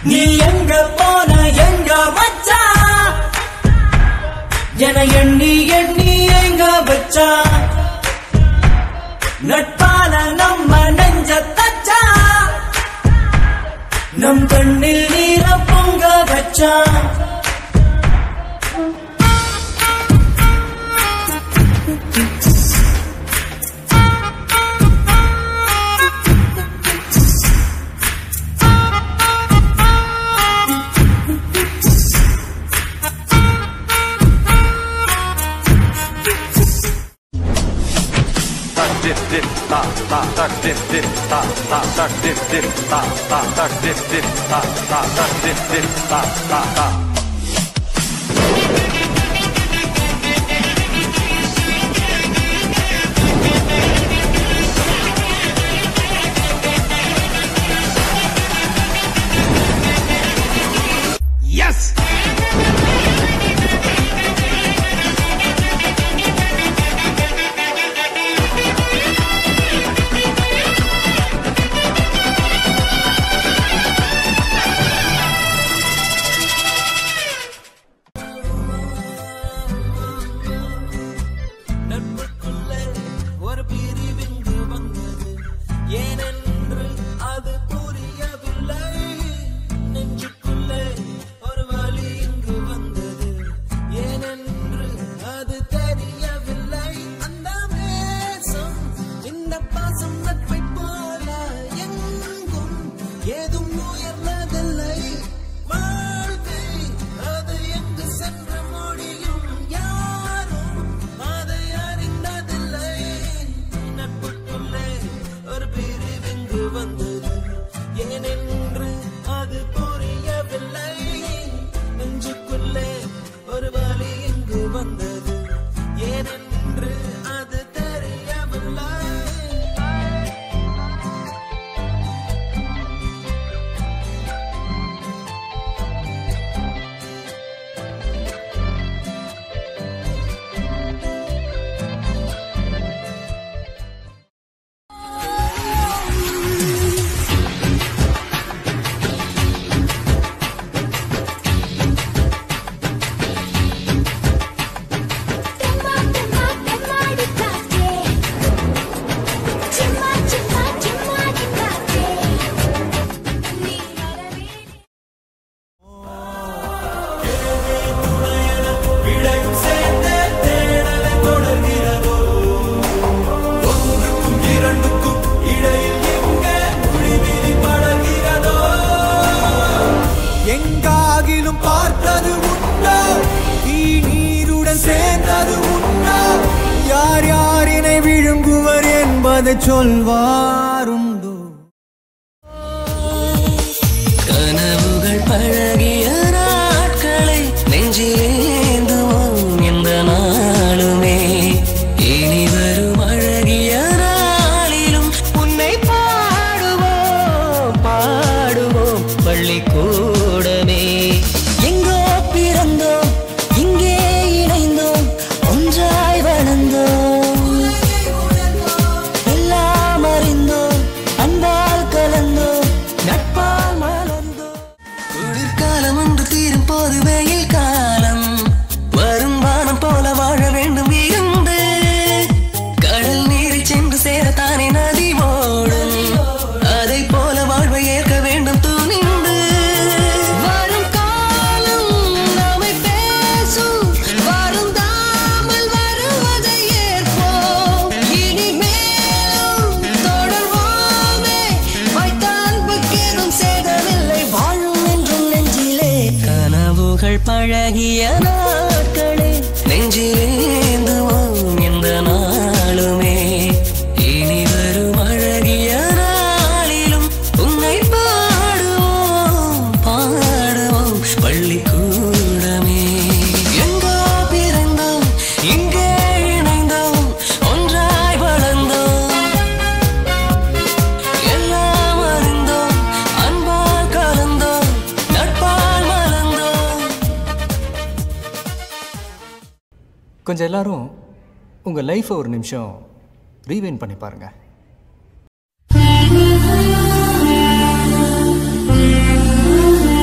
நீ எங்க போன எங்க வச்சா என எண்ணி எண்ணி எங்க வச்சா நட்பால நம்ம நெஞ்ச தச்சா நம் கண்ணில் நீர பொங்க வச்சா dip dip ta ta ta dip dip ta ta ta dip dip ta ta ta dip dip ta ta ta dip dip ta ta ta Yes! நட்புக்குள்ளே ஒரு பிரிவிங்கு வந்தது ஏனென்று அது புரியவில்லை நெஞ்சுக்குள்ளே ஒரு வலி இங்கு வந்தது ஏனென்று அது தெரியவில்லை அந்த நேசம் இந்த பாசம் நட்பை போல எங்கும் ஏதும் உயர்ந்ததில்லை வாழ்க்கை அது எங்கு சென்று முடியும் யாரும் அதை அறிந்ததில்லை நட்புக்குள்ளே ஒரு பிரிவிங்கு வந்தது ஏனென்று அது புரியவில்லை நெஞ்சுக்குள்ளே ஒரு வலி இங்கு வந்தது ஏனென்று அது தெரியவில்லை தெம்மா தெம்மா தெம்மாடி காத்தே சும்மா சும்மா சும்மாடி காத்தே நீ வரவே விடையும் சேர்ந்தே தேடலை தொடர்கிறதோ ஒன்றுக்கும் இரண்டுக்கும் இடையில் எங்கே முடிவிலி படர்கிறதோ எங்காகிலும் பார்த்தது உண்டா தீ நீருடன் சேர்ந்தது உண்டா யார் யாரினை விழுங்குவர் என்பதை சொல்வாருண்டோ கனவுகள் பழகிய நாட்களை நெஞ்சிலேந்துவோம் இந்த நாளுமே இனி வரும் அழகிய நாளிலும் உன்னை பாடுவோம் பாடுவோம் பள்ளிக்கூடமே எங்கோ பிறந்தோம் இங்கே இணைந்தோம் ஒன்றாய் வளர்ந்தோம் எல்லாம் அறிந்தோம் அன்பால் கலந்தோம் நட்பால் மலர்ந்தோம் குளிர்காலம் ஒன்று தீரும் போது வெயில் காலம் வரும் வானம் போல வாழ வேண்டும் இருந்து கடல் நீரில் சென்று சேரத்தானே நதி ஓடும் அதை போல வாழ்வை ஏற்க வேண்டும் துணிந்து வரும் காலம் நம்மை பேசும் வருந்தாமல் வருவதை ஏற்போம் இனிமேலும் தொடர்வோமே வைத்த அன்புக்கேதும் சேதமில்லை வாழும் என்றும் நெஞ்சிலே கனவுகள் பழகிய நாட்களே நெஞ்சிலேந்துவோம் இந்த நாளுமே இனி வரும் அழகிய நாளிலும் உன்னை பாடுவோம் பாடுவோம் பள்ளிக்கூடமே எங்கோ பிறந்தோம் இங்கே இணைந்தோம் ஒன்றாய் வளர்ந்தோம் எல்லாம் அறிந்தோம் அன்பால் கலந்தோம் நட்பால் மலர்ந்தோம் கொஞ்சம் எல்லாரும் உங்கள் லைஃப்பை ஒரு நிமிஷம் ரீவைன் பண்ணி பாருங்கள் Thank you.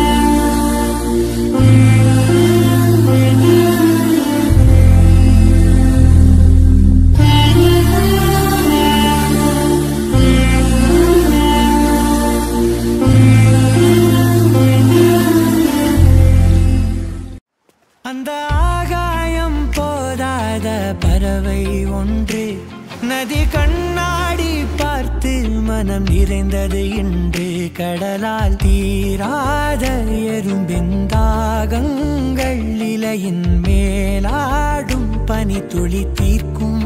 தீராத எறும்பின் தாகங்கள் இலையின் மேலாடும் பனி துளி தீர்க்கும்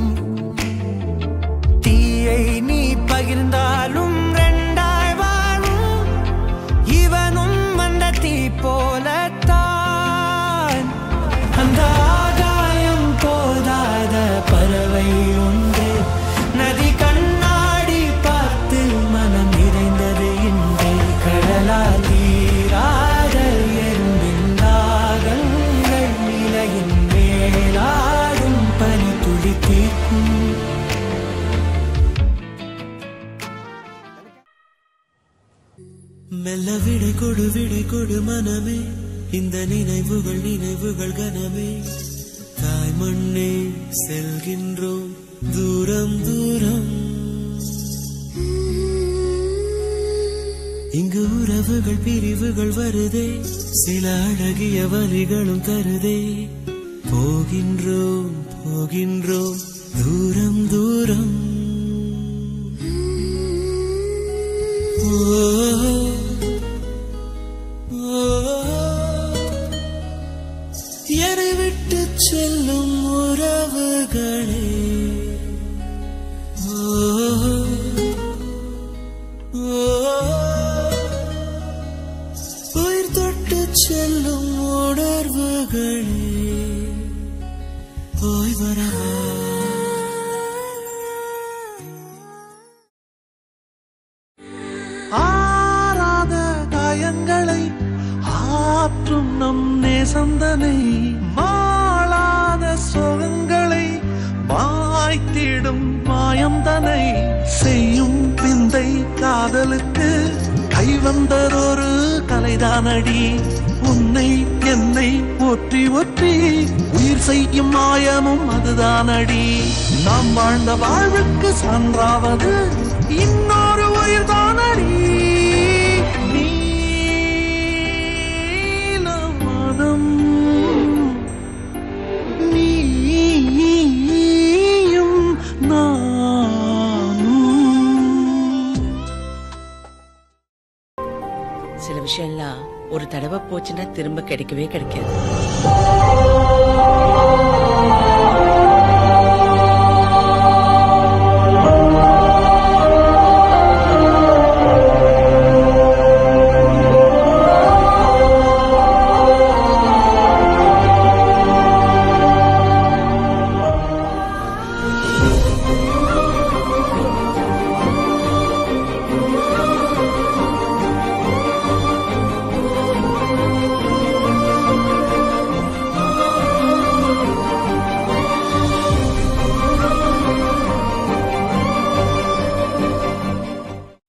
தீயை நீ பகிர்ந்தாலும் ரெண்டாய் வாழும் இவனும் அந்த தீ போலத்தான் அந்த ஆகாயம் போதாத பறவை ஒன்று நதி கண்ணாடி பார்த்து மனம் நிறைந்தது இன்று கடலால் தீராத எறும்பின் தாகங்கள் இலையின் மேலாடும் பனி துளி தீர்க்கும் மெல்ல விடை கொடு விடை கொடு மனமே இந்த நினைவுகள் நினைவுகள் கனமே தாய் மண்ணே செல்கின்றோம் தூரம் தூரம் இங்கு உறவுகள் பிரிவுகள் வருதே சில அழகிய வரிகளும் தருதே போகின்றோம் போகின்றோம் தூரம் தூரம் என்னை விட்டு செல்லும் உறவுகளே ஓ, ஓ, உயிர் தொட்டு செல்லும் உணர்வுகளே போய் வரவா ஆறாத காயங்களை ஆற்றும் நம் நேசந்தனை மாளாத சோகங்களை மாய்த்திடும் மாயந்தனை செய்யும் பிந்தை காதலுக்கு கைவந்ததொரு கலைதானடி உன்னை என்னை ஒற்றி ஒற்றி உயிர் செய்யும் மாயமும் அதுதானடி நாம் வாழ்ந்த வாழ்வுக்கு சான்றாவது இன்னொரு உயிர் தானடி நீலமனம் நீயும் நானும் சில விஷயம்லாம் ஒரு தடவை போச்சுன்னா திரும்ப கிடைக்கவே கிடைக்காது